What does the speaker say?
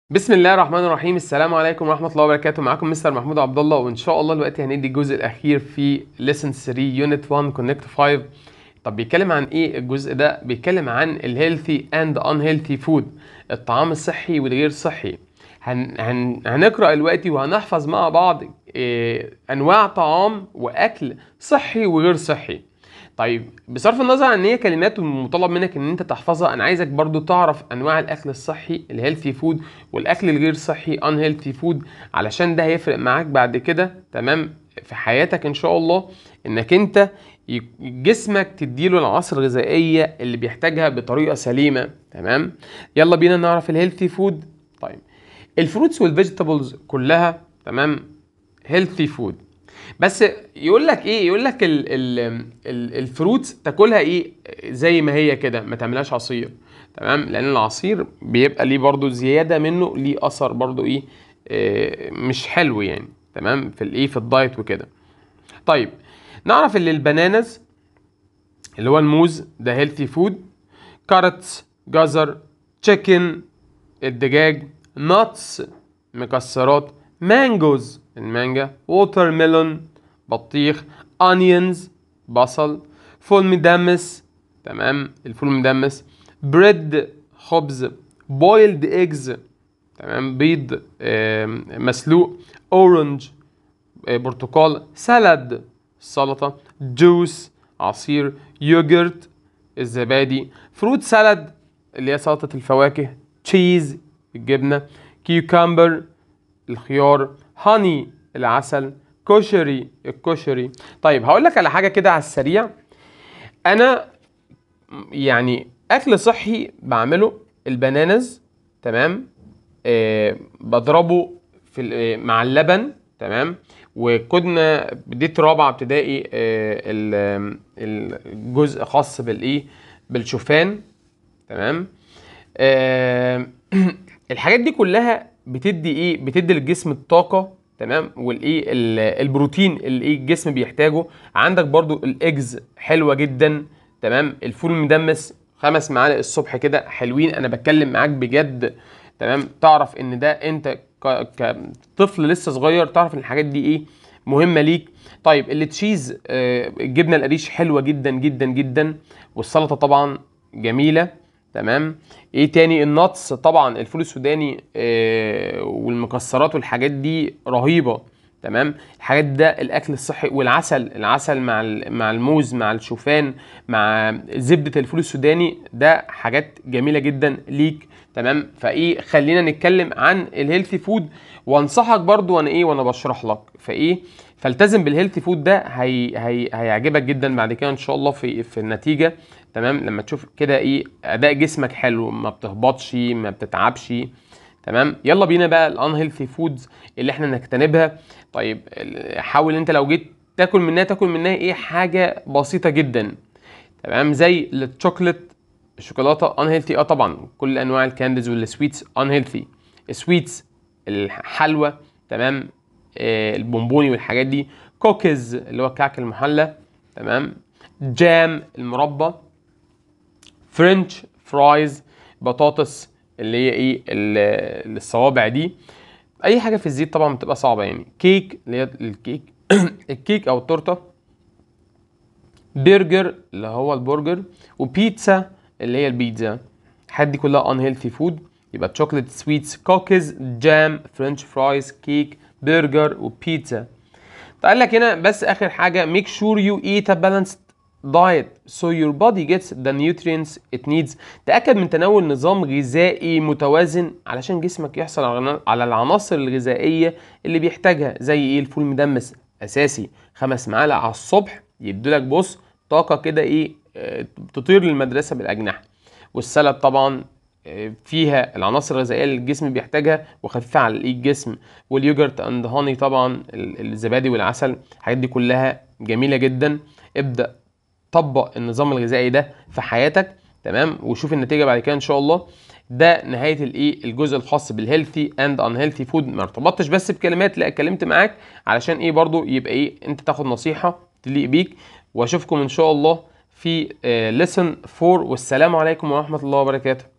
بسم الله الرحمن الرحيم السلام عليكم ورحمه الله وبركاته معاكم مستر محمود عبد الله وان شاء الله دلوقتي هندي الجزء الاخير في lesson 3 يونت 1 كونكت 5 طب بيتكلم عن ايه الجزء ده بيتكلم عن الهيلثي اند unhealthy فود الطعام الصحي والغير صحي هن هن هنقرا دلوقتي وهنحفظ مع بعض إيه انواع طعام واكل صحي وغير صحي طيب بصرف النظر عن ان هي كلمات ومطالب منك ان انت تحفظها انا عايزك برضو تعرف انواع الاكل الصحي الهيلثي فود والاكل الغير صحي ان هيلثي فود علشان ده هيفرق معاك بعد كده تمام في حياتك ان شاء الله انك انت ي- جسمك تديله العناصر الغذائيه اللي بيحتاجها بطريقه سليمه تمام يلا بينا نعرف الهيلثي فود طيب الفروتس والفيجيتابلز كلها تمام هيلثي فود بس يقول لك ايه يقول لك ال ال ال الفروتس تاكلها ايه زي ما هي كده ما تعملهاش عصير تمام لان العصير بيبقى ليه برضو زياده منه ليه اثر برضو ايه آه، مش حلو يعني تمام في الايه في الدايت وكده طيب نعرف ان البنانز اللي هو الموز ده هيلثي فود كارتس جزر تشيكن الدجاج ناتس مكسرات مانجوز المانجا ووتر ميلون بطيخ انيونز بصل فول مدمس تمام الفول مدمس بريد خبز بويلد ايجز تمام بيض آم، مسلوق اورنج آه، برتقال سلد سلطة جوس عصير يوجرت الزبادي فروت سلد اللي هي سلطة الفواكه تشيز الجبنة كيوكامبر الخيار هاني العسل كشري الكشري طيب هقول لك على حاجة كده على السريع انا يعني اكل صحي بعمله البنانز تمام آه بضربه في ال- آه، مع اللبن تمام وكنا بديت رابعه ابتدائي آه ال- آم، الجزء خاص بالايه بالشوفان تمام آه الحاجات دي كلها بتدي ايه بتدي للجسم الطاقه تمام والايه ال- البروتين اللي ايه الجسم بيحتاجه عندك برضو الايجز حلوه جدا تمام الفول المدمس خمس معالق الصبح كده حلوين انا بتكلم معاك بجد تمام تعرف ان ده انت ك- كطفل لسه صغير تعرف ان الحاجات دي ايه مهمه ليك طيب التشيز آه، الجبنه القريش حلوه جدا جدا جدا والسلطه طبعا جميله تمام ايه تاني الناتس طبعا الفول السوداني آه، والمكسرات والحاجات دي رهيبه تمام الحاجات ده الاكل الصحي والعسل العسل مع ال- مع الموز مع الشوفان مع زبده الفول السوداني ده حاجات جميله جدا ليك تمام فايه خلينا نتكلم عن الهيلثي فود وانصحك برضو وانا ايه وانا بشرح لك فايه فالتزم بالهيلثي فود ده هي هي هيعجبك جدا بعد كده ان شاء الله في في النتيجه تمام لما تشوف كده ايه اداء جسمك حلو ما بتهبطش ما بتتعبش تمام يلا بينا بقى الان هيلثي فودز اللي احنا نجتنبها طيب ال- حاول انت لو جيت تاكل منها تاكل منها ايه حاجه بسيطه جدا تمام زي الشوكليت الشوكولاته ان هيلثي اه طبعا كل انواع الكانديز والسويتس ان هيلثي السويتس الحلوى تمام آه البونبوني والحاجات دي كوكيز اللي هو الكعك المحلى تمام جام المربى فرنش فرايز بطاطس اللي هي ايه ال- الصوابع دي اي حاجه في الزيت طبعا بتبقى صعبه يعني كيك اللي هي الكيك الكيك او التورته برجر اللي هو البرجر وبيتزا اللي هي البيتزا الحاجات دي كلها ان هيلثي فود يبقى تشوكلت سويتس كوكيز جام فرنش فرايز كيك برجر وبيتزا قال لك هنا بس اخر حاجه make sure you eat a balanced diet so your body gets the nutrients it needs تاكد من تناول نظام غذائي متوازن علشان جسمك يحصل على على العناصر الغذائيه اللي بيحتاجها زي ايه الفول المدمس اساسي خمس معالق على الصبح يدولك بص طاقه كده ايه آه، تطير للمدرسه بالاجنحه والسلد طبعا آه، فيها العناصر الغذائيه اللي الجسم بيحتاجها وخفيفه على الايد الجسم واليوجرت اند هاني طبعا ال- الزبادي والعسل الحاجات دي كلها جميله جدا ابدا طبق النظام الغذائي ده في حياتك تمام وشوف النتيجه بعد كده ان شاء الله ده نهايه الايه الجزء الخاص بالهيلثي اند ان هيلثي فود ما ارتبطتش بس بكلمات لا اتكلمت معاك علشان ايه برضو يبقى ايه انت تاخد نصيحه تليق بيك واشوفكم ان شاء الله في ليسن 4 والسلام عليكم ورحمه الله وبركاته